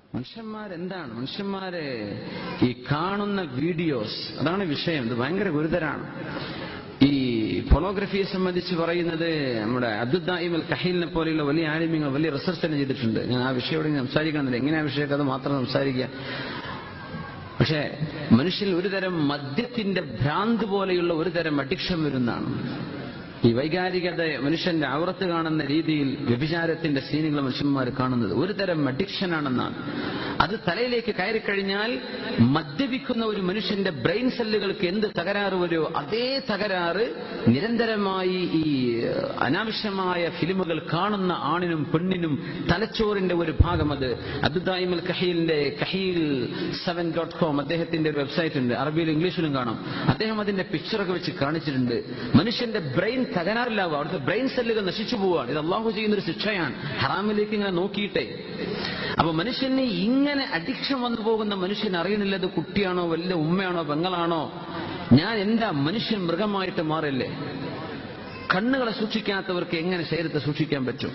മനുഷ്യന്മാരെന്താണ് മനുഷ്യന്മാരെ ഈ കാണുന്ന വീഡിയോസ് അതാണ് വിഷയം ഇത് ഭയങ്കര ഗുരുതരാണ് ഈ ഫോണോഗ്രഫിയെ സംബന്ധിച്ച് പറയുന്നത് നമ്മുടെ അബ്ദുദ്ദായിം അൽ കഹീലിനെ പോലെയുള്ള വലിയ ആലിമ്യങ്ങൾ വലിയ റിസർച്ച് തന്നെ ചെയ്തിട്ടുണ്ട് ഞാൻ ആ വിഷയോട് ഞാൻ സംസാരിക്കണമെന്നില്ല എങ്ങനെ ആ വിഷയമൊക്കെ അത് മാത്രം സംസാരിക്കുക പക്ഷേ മനുഷ്യൻ ഒരു തരം മദ്യത്തിന്റെ ഭ്രാന്ത് പോലെയുള്ള ഒരു തരം അഡിക്ഷൻ വരുന്നതാണ് ഈ വൈകാരികത മനുഷ്യന്റെ ഔറത്ത് കാണുന്ന രീതിയിൽ വ്യഭിചാരത്തിന്റെ സീനുകൾ മനുഷ്യന്മാർ കാണുന്നത് ഒരു തരം അഡിക്ഷൻ ആണെന്നാണ് അത് തലയിലേക്ക് കയറിക്കഴിഞ്ഞാൽ മദ്യപിക്കുന്ന ഒരു മനുഷ്യന്റെ ബ്രെയിൻ സെല്ലുകൾക്ക് എന്ത് തകരാറ് വരുമോ അതേ തകരാറ് നിരന്തരമായി ഈ അനാവശ്യമായ ഫിലിമുകൾ കാണുന്ന ആണിനും പെണ്ണിനും തലച്ചോറിന്റെ ഒരു ഭാഗം അത് അബ്ദുദായിമൽ കഹീലിന്റെ കഹീൽ സെവൻ ഡോട്ട് കോം അദ്ദേഹത്തിന്റെ ഒരു വെബ്സൈറ്റ് ഉണ്ട് അറബിയിലും ഇംഗ്ലീഷിലും കാണാം അദ്ദേഹം അതിന്റെ പിക്ചറൊക്കെ വെച്ച് കാണിച്ചിട്ടുണ്ട് മനുഷ്യന്റെ ബ്രെയിൻ തകരാറിലാവുക അവിടുത്തെ ബ്രെയിൻ സെല്ലുകൾ നശിച്ചു പോവുകയാണ് ഇത് അള്ളാഹു ചെയ്യുന്ന ഒരു ശിക്ഷയാണ് ഹറാമിലേക്ക് ഇങ്ങനെ നോക്കിയിട്ടേ അപ്പൊ മനുഷ്യന് ഇങ്ങനെ അഡിക്ഷൻ വന്നു പോകുന്ന മനുഷ്യൻ അറിയണില്ല ഇത് കുട്ടിയാണോ വല്ല ഉമ്മയാണോ പെങ്ങളാണോ ഞാൻ എന്താ മനുഷ്യൻ മൃഗമായിട്ട് മാറില്ലേ കണ്ണുകളെ സൂക്ഷിക്കാത്തവർക്ക് എങ്ങനെ ശരീരത്തെ സൂക്ഷിക്കാൻ പറ്റും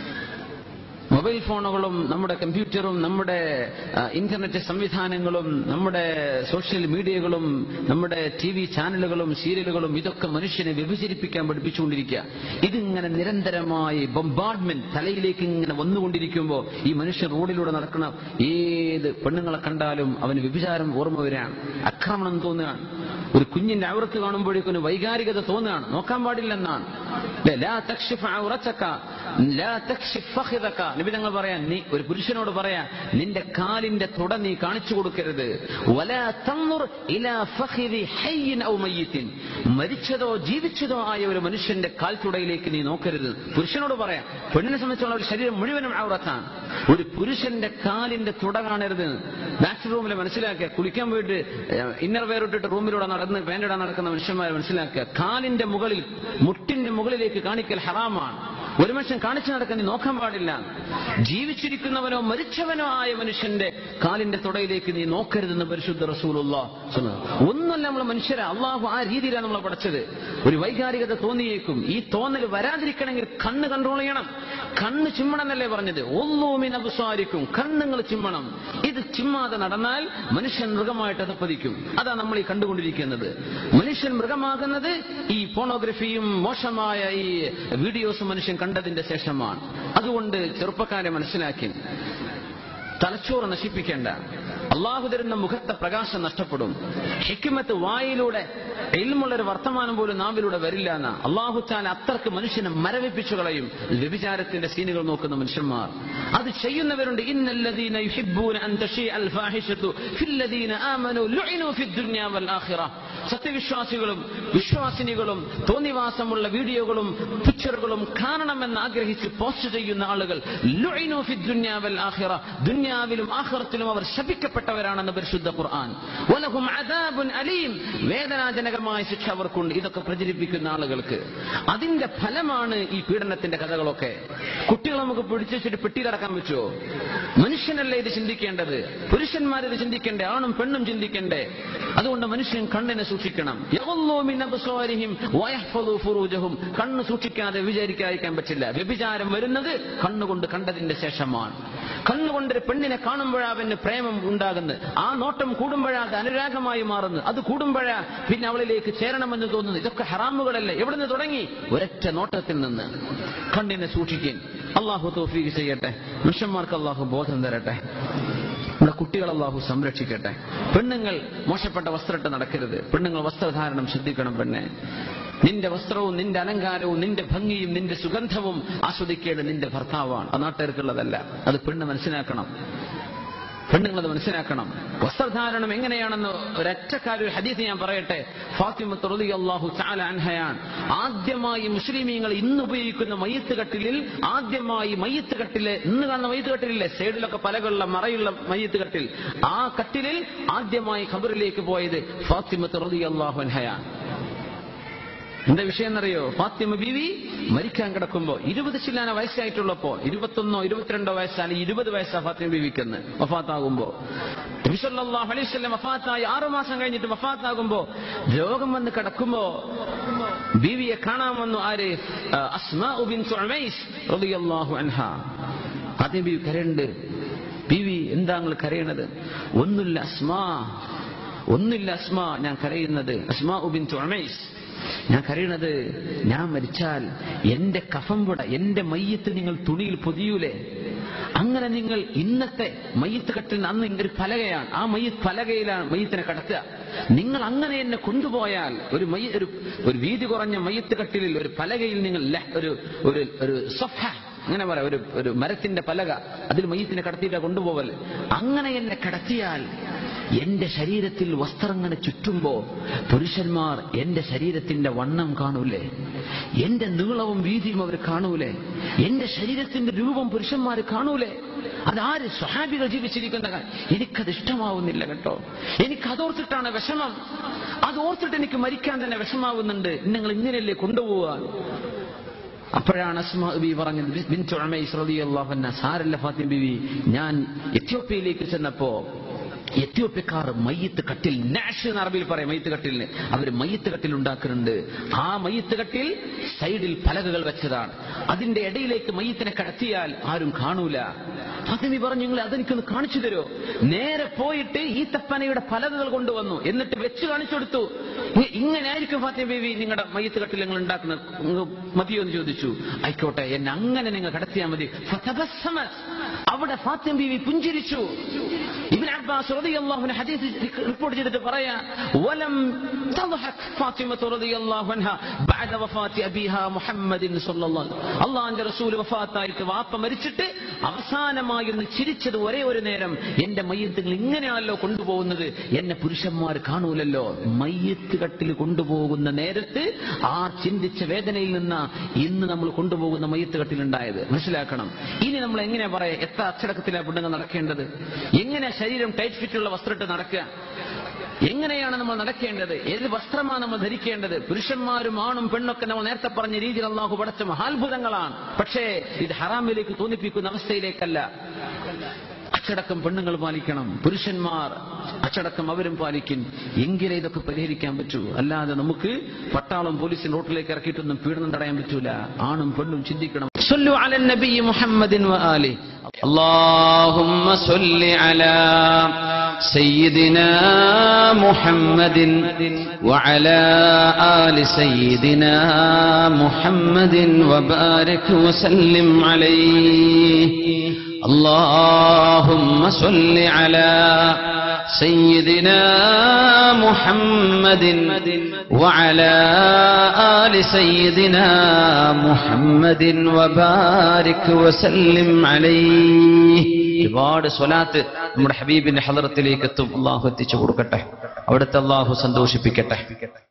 മൊബൈൽ ഫോണുകളും നമ്മുടെ കമ്പ്യൂട്ടറും നമ്മുടെ ആ, ഇന്റർനെറ്റ് സംവിധാനങ്ങളും നമ്മുടെ സോഷ്യൽ മീഡിയകളും നമ്മുടെ ടി വി ചാനലുകളും സീരിയലുകളും ഇതൊക്കെ മനുഷ്യനെ വ്യഭിചരിപ്പിക്കാൻ പഠിപ്പിച്ചുകൊണ്ടിരിക്കുക ഇതിങ്ങനെ നിരന്തരമായി ബൊമ്പാർഡ്മെന്റ് തലയിലേക്ക് ഇങ്ങനെ വന്നുകൊണ്ടിരിക്കുമ്പോൾ ഈ മനുഷ്യൻ റോഡിലൂടെ നടക്കുന്ന ഏത് പെണ്ണുങ്ങളെ കണ്ടാലും അവന് വ്യഭിചാരം ഓർമ്മ വരികയാണ് ആക്രമണം തോന്നുകയാണ് ഒരു കുഞ്ഞിന്റെ ഔറത്ത് കാണുമ്പോഴേക്കും ഒരു വൈകാരികത തോന്നുകയാണ് നോക്കാൻ പാടില്ലെന്നാണ് ല്ലേ, ലാ തക്ഷിഫ് ഔറത്തക, ലാ തക്ഷിഫ് ഫഖിദക. നബി തങ്ങൾ പറയാൻ നീ ഒരു പുരുഷനോട് പറയാ നിന്റെ കാലിന്റെ തുട നീ കാണിച്ചു കൊടുക്കരുത് വലാ തൻദുർ ഇലാ ഫഖിദി ഹയ്യിൻ ഔ മയ്യിത്തിൻ. മരിച്ചതോ ജീവിച്ചതോ ആയ ഒരു മനുഷ്യന്റെ കാൽത്തുടയിലേക്ക് നീ നോക്കരുത് പുരുഷനോട് പറയാം പെണ്ണിനെ സംബന്ധിച്ചുള്ള ഒരു ശരീരം മുഴുവനും ഔറത്താണ് ഒരു പുരുഷന്റെ കാലിന്റെ തുട കാണരുത് ബാത്ത് റൂമിൽ മനസ്സിലാക്കുക കുളിക്കാൻ പോയിട്ട് ഇന്നർ വെയർ ഇട്ടിട്ട് റൂമിലൂടെ നടന്ന് പാൻറിടാൻ നടക്കുന്ന മനുഷ്യന്മാരെ മനസ്സിലാക്കുക കാലിന്റെ മുകളിൽ മുട്ടിന്റെ മുകളിലേക്ക് കാണിക്കൽ ഹറാമാണ് ഒരു മനുഷ്യൻ കാണിച്ചു നടക്കാൻ നീ നോക്കാൻ പാടില്ല ജീവിച്ചിരിക്കുന്നവനോ മരിച്ചവനോ ആയ മനുഷ്യന്റെ കാലിന്റെ തുടയിലേക്ക് നീ നോക്കരുതെന്ന് പരിശുദ്ധ റസൂലുള്ള ഒന്നല്ല നമ്മൾ മനുഷ്യരെ അള്ളാഹു ആ രീതിയിലാണ് നമ്മളെ പഠിച്ചത് ഒരു വൈകാരികത തോന്നിയേക്കും ഈ തോന്നൽ വരാതിരിക്കണമെങ്കിൽ കണ്ണ് കൺട്രോൾ ചെയ്യണം കണ്ണ് ചിമ്മണമെന്നല്ലേ പറഞ്ഞത് ഒന്നോമിൻ അപസ്വാരിക്കും കണ്ണുങ്ങൾ ചിമ്മണം ഇത് ചിമ്മാതെ നടന്നാൽ മനുഷ്യൻ മൃഗമായിട്ട് അതപ്പതിക്കും അതാ നമ്മൾ ഈ കണ്ടുകൊണ്ടിരിക്കുന്നത് മനുഷ്യൻ മൃഗമാകുന്നത് ഈ പോണോഗ്രഫിയും മോശമായ ഈ വീഡിയോസും മനുഷ്യൻ കണ്ടതിന്റെ ശേഷമാണ് അതുകൊണ്ട് ചെറുപ്പക്കാരെ മനസ്സിലാക്കി തലച്ചോറ് നശിപ്പിക്കേണ്ട അള്ളാഹു തരുന്ന മുഖത്തെ പ്രകാശം നഷ്ടപ്പെടും ഹിക്കുമത്ത് വായിലൂടെ എൽമുള്ളൊരു വർത്തമാനം പോലും നാവിലൂടെ വരില്ല എന്ന അള്ളാഹു താൻ അത്രക്ക് മനുഷ്യനെ മരവിപ്പിച്ചു കളയും വ്യഭിചാരത്തിന്റെ സീനുകൾ നോക്കുന്ന മനുഷ്യന്മാർ അത് ചെയ്യുന്നവരുണ്ട് ഇന്നല്ലദീന യുഹിബ്ബൂന അൻ തശീഅ അൽ ഫാഹിഷതു ഫില്ലദീന ആമനു ലുഇനു ഫിദ് ദുനിയ വൽ ആഖിറ സത്യവിശ്വാസികളും വിശ്വാസിനികളും തോന്നിവാസമുള്ള വീഡിയോകളും പിക്ചറുകളും കാണണമെന്ന് ആഗ്രഹിച്ച് പോസ്റ്റ് ചെയ്യുന്ന ആളുകൾ ലുഇനു ഫിദ് ദുനിയ വൽ ആഖിറ ദുനിയാവിലും ആഖിറത്തിലും അവർ ശപിക്കപ്പെട്ടവരാണെന്ന് പരിശുദ്ധ ഖുർആൻ വലഹും അദാബുൻ അലീം വേദനാജനകമായ ശിക്ഷ അവർക്കുണ്ട് ഇതൊക്കെ പ്രചരിപ്പിക്കുന്ന ആളുകൾക്ക് അതിന്റെ ഫലമാണ് ഈ പീഡനത്തിന്റെ കഥകളൊക്കെ കുട്ടികൾ നമുക്ക് പിടിച്ചിട്ട് പെട്ടിയിലടക്കാൻ പറ്റുമോ മനുഷ്യനല്ലേ ഇത് ചിന്തിക്കേണ്ടത് പുരുഷന്മാർ ഇത് ചിന്തിക്കണ്ടേ ആണും പെണ്ണും ചിന്തിക്കണ്ടേ അതുകൊണ്ട് മനുഷ്യൻ കണ്ണിനെ സൂക്ഷിക്കണം യഗുള്ളൂ മിൻ അബ്സാരിഹിം വയഹ്ഫദൂ ഫുറൂജഹും കണ്ണ് സൂക്ഷിക്കാതെ വിചാരിക്കാതിരിക്കാൻ പറ്റില്ല വ്യഭിചാരം വരുന്നത് കണ്ണുകൊണ്ട് കണ്ടതിന്റെ ശേഷമാണ് കണ്ണുകൊണ്ട് ഒരു പെണ്ണിനെ കാണുമ്പോഴാ അവന് പ്രേമം ഉണ്ടാകുന്നത് ആ നോട്ടം കൂടുമ്പോഴാ അത് അനുരാഗമായി മാറുന്നത് അത് കൂടുമ്പോഴാ പിന്നെ അവളിലേക്ക് ചേരണമെന്ന് തോന്നുന്നു ഇതൊക്കെ ഹറാമുകളല്ലേ എവിടുന്ന് തുടങ്ങി ഒരൊറ്റ നോട്ടത്തിൽ നിന്ന് കണ്ണിനെ സൂക്ഷിക്കും അള്ളാഹു തോഫീക്ക് ചെയ്യട്ടെ മനുഷ്യന്മാർക്ക് അള്ളാഹു ബോധം തരട്ടെ നമ്മുടെ കുട്ടികൾ അള്ളാഹു സംരക്ഷിക്കട്ടെ പെണ്ണുങ്ങൾ മോശപ്പെട്ട വസ്ത്രമിട്ട് നടക്കരുത് പെണ്ണുങ്ങൾ വസ്ത്രധാരണം ശ്രദ്ധിക്കണം പെണ്ണെ നിന്റെ വസ്ത്രവും നിന്റെ അലങ്കാരവും നിന്റെ ഭംഗിയും നിന്റെ സുഗന്ധവും ആസ്വദിക്കേണ്ടത് നിന്റെ ഭർത്താവാണ് അത് നാട്ടുകാർക്കുള്ളതല്ല അത് പെണ്ണ് മനസ്സിലാക്കണം പെണ്ണുങ്ങളത് മനസ്സിലാക്കണം വസ്ത്രധാരണം എങ്ങനെയാണെന്ന് ഒരൊറ്റക്കാരി ഒരു ഹദീസ് ഞാൻ പറയട്ടെ ഫാത്തിമത്ത് റളിയല്ലാഹു തആല അൻഹയാണ് ആദ്യമായി മുസ്ലിമീങ്ങൾ ഇന്ന് ഉപയോഗിക്കുന്ന മയ്യത്ത് കട്ടിലിൽ ആദ്യമായി മയ്യത്ത് കട്ടില് ഇന്ന് കാണുന്ന മയ്യത്ത് കട്ടിലില്ലേ സൈഡിലൊക്കെ പലകളുള്ള മറയുള്ള മയ്യത്ത് കട്ടിൽ ആ കട്ടിലിൽ ആദ്യമായി ഖബറിലേക്ക് പോയത് ഫാത്തിമത്ത് റളിയല്ലാഹു അൻഹയാണ് എന്താ വിഷയം എന്നറിയോ ഫാത്തിമ ബീവി മരിക്കാൻ കിടക്കുമ്പോ ഇരുപത് ചില്ലാന വയസ്സായിട്ടുള്ളപ്പോ ഇരുപത്തൊന്നോ ഇരുപത്തിരണ്ടോ വയസ്സാണ് ഇരുപത് വയസ്സാ ഫാത്തിമ ബീവിക്കെന്ന് വഫാത്താകുമ്പോ നബിസല്ലാഹു അലൈഹി വസല്ലം വഫാത്തായി ആറു മാസം കഴിഞ്ഞിട്ട് വഫാത്താകുമ്പോ രോഗം വന്ന് കിടക്കുമ്പോ ബീവിയെ കാണാൻ വന്നു ആര് ആ, അസ്മാഉ ബിൻതു ഉമൈസ് റളിയല്ലാഹു അൻഹ ഫാത്തിമ ബീവി കരണ്ട് ബീവി എന്ത് എന്താ നിങ്ങൾ കരയണത് ഒന്നുമില്ല അസ്മാ ഒന്നില്ല അസ്മ ഞാൻ കരയുന്നത് അസ്മാ ഉബിൻ തുമൈസ് ഞാൻ കരയണത് ഞാൻ മരിച്ചാൽ എന്റെ കഫംപുട എന്റെ മയ്യത്ത് നിങ്ങൾ തുണിയിൽ പൊതിയൂലേ അങ്ങനെ നിങ്ങൾ ഇന്നത്തെ മയ്യത്ത് കട്ടിൽ അന്ന് ഒരു പലകയാണ് ആ മയ്യത്ത് പലകയിലാണ് മയ്യത്തിനെ കടത്തുക നിങ്ങൾ അങ്ങനെ എന്നെ കൊണ്ടുപോയാൽ ഒരു മയ്യ ഒരു ഒരു വീതി കുറഞ്ഞ മയ്യത്ത് കട്ടിലിൽ ഒരു പലകയിൽ നിങ്ങൾ ല- ഒരു ഒരു ഒരു സൊഫ അങ്ങനെ പറയാം ഒരു ഒരു മരത്തിന്റെ പലക അതിൽ മയ്യത്തിനെ കടത്തിയിട്ട് കൊണ്ടുപോകൽ അങ്ങനെ എന്നെ കടത്തിയാൽ എന്റെ ശരീരത്തിൽ വസ്ത്രങ്ങനെ ചുറ്റുമ്പോ പുരുഷന്മാർ എന്റെ ശരീരത്തിന്റെ വണ്ണം കാണൂലേ എന്റെ നീളവും വീതിയും അവർ കാണൂലേ എന്റെ ശരീരത്തിന്റെ രൂപം പുരുഷന്മാർ കാണൂലേ അതാര് സ്വഹാബികൾ ജീവിച്ചിരിക്കുന്ന കാര്യം എനിക്കത് ഇഷ്ടമാവുന്നില്ല കേട്ടോ എനിക്ക് അതോർത്തിട്ടാണ് വിഷമം അതോർത്തിട്ട് എനിക്ക് മരിക്കാൻ തന്നെ വിഷമാവുന്നുണ്ട് നിങ്ങൾ ഇങ്ങനെയല്ലേ കൊണ്ടുപോവുക അപ്പോഴാണ് അസ്മാ ബി പറഞ്ഞത് ബിൻതു ഉമൈസ് റളിയല്ലാഹു അൻഹ സാരല്ല ഫാത്തിമ ബിവി ഞാൻ എത്യോപ്യയിലേക്ക് ചെന്നപ്പോ എത്യോപ്യക്കാർ മയ്യത്ത് കട്ടിൽ നാഷ് എന്ന് അറബിയിൽ പറയും മയ്യത്ത് കട്ടിലിന് അവർ മയ്യത്ത് കട്ടിൽ ഉണ്ടാക്കുന്നുണ്ട് ആ മയ്യത്ത് കട്ടിൽ സൈഡിൽ പലകകൾ വെച്ചതാണ് അതിന്റെ ഇടയിലേക്ക് മയ്യത്തിനെ കടത്തിയാൽ ആരും കാണൂല ഫാത്തിമി പറഞ്ഞു നിങ്ങൾ അതെനിക്കൊന്ന് കാണിച്ചു തരോ നേരെ പോയിട്ട് ഈ തപ്പനയുടെ പലകകൾ കൊണ്ടുവന്നു എന്നിട്ട് വെച്ച് കാണിച്ചു കൊടുത്തു ഇ- ഇങ്ങനെ ആയിരിക്കും ഫാത്തിമ ബേബി നിങ്ങളുടെ മയ്യത്ത് കട്ടിൽ നിങ്ങൾ ഉണ്ടാക്കുന്നത് നിങ്ങൾ മതിയോ എന്ന് ചോദിച്ചു ആയിക്കോട്ടെ എന്നെ അങ്ങനെ നിങ്ങൾ കടത്തിയാൽ മതി ഫതബസ്സമത്. അവിടെ ഫാത്തിമ ബീവി പുഞ്ചിരിച്ചു ഇബ്നു അബ്ബാസ് റളിയല്ലാഹു അൻഹു ഹദീസ് റിപ്പോർട്ട് ചെയ്തിട്ട് പറയാ വലം തദ്ഹക് ഫാത്തിമ റളിയല്ലാഹു അൻഹ ബഅദ വഫാത്തി അബീഹാ മുഹമ്മദിൻ സ്വല്ലല്ലാഹു അലൈഹി അല്ലാഹുവിന്റെ റസൂൽ വഫാത്തായിട്ട് വാപ്പ മരിച്ചിട്ട് അവസാനമായി ഒന്ന് ചിരിച്ചത് ഒരേ ഒരു നേരം എന്റെ മയ്യത്തുകൾ ഇങ്ങനെയാണല്ലോ കൊണ്ടുപോകുന്നത് എന്നെ പുരുഷന്മാർ കാണൂലല്ലോ മയ്യത്ത് കട്ടിൽ കൊണ്ടുപോകുന്ന നേരത്ത് ആ ചിന്തിച്ച വേദനയിൽ നിന്ന് ഇന്ന് നമ്മൾ കൊണ്ടുപോകുന്ന മയ്യത്ത് കട്ടിലുണ്ടായത് മനസ്സിലാക്കണം ഇനി നമ്മൾ എങ്ങനെ പറയാ എത്ര അച്ചടക്കത്തിലാണ് പെണ്ണുങ്ങൾ നടക്കേണ്ടത് എങ്ങനെ ശരീരം ടൈറ്റ് ഫിറ്റുള്ള വസ്ത്രമിട്ട് നടക്കുക എങ്ങനെയാണ് നമ്മൾ നടക്കേണ്ടത് ഏത് വസ്ത്രമാണ് നമ്മൾ ധരിക്കേണ്ടത് പുരുഷന്മാരും ആണും പെണ്ണൊക്കെ നമ്മൾ നേരത്തെ പറഞ്ഞ രീതിയിൽ അള്ളാഹു പടച്ച മഹാത്ഭുതങ്ങളാണ് പക്ഷേ ഇത് ഹറാമിലേക്ക് തോന്നിപ്പിക്കുന്ന അവസ്ഥയിലേക്കല്ല അച്ചടക്കം പെണ്ണുങ്ങൾ പാലിക്കണം പുരുഷന്മാർ അച്ചടക്കം അവരും പാലിക്കും എങ്കിലേ ഇതൊക്കെ പരിഹരിക്കാൻ പറ്റൂ അല്ലാതെ നമുക്ക് പട്ടാളം പോലീസിൽ റോട്ടിലേക്ക് ഇറക്കിയിട്ടൊന്നും പീഡനം തടയാൻ പറ്റൂല ആണും പെണ്ണും ചിന്തിക്കണം صلوا على النبي محمد وآله اللهم صل على سيدنا محمد وعلى آل سيدنا محمد وبارك وسلم عليه اللهم صل على سيدنا محمد وعلى آل سيدنا محمد وبارك وسلم عليه ഒരുപാട് സ്വലാത്ത് നമ്മുടെ ഹബീബിന്റെ ഹലറത്തിലേക്ക് എത്തും അള്ളാഹു എത്തിച്ചു കൊടുക്കട്ടെ അവിടുത്തെ അള്ളാഹു സന്തോഷിപ്പിക്കട്ടെ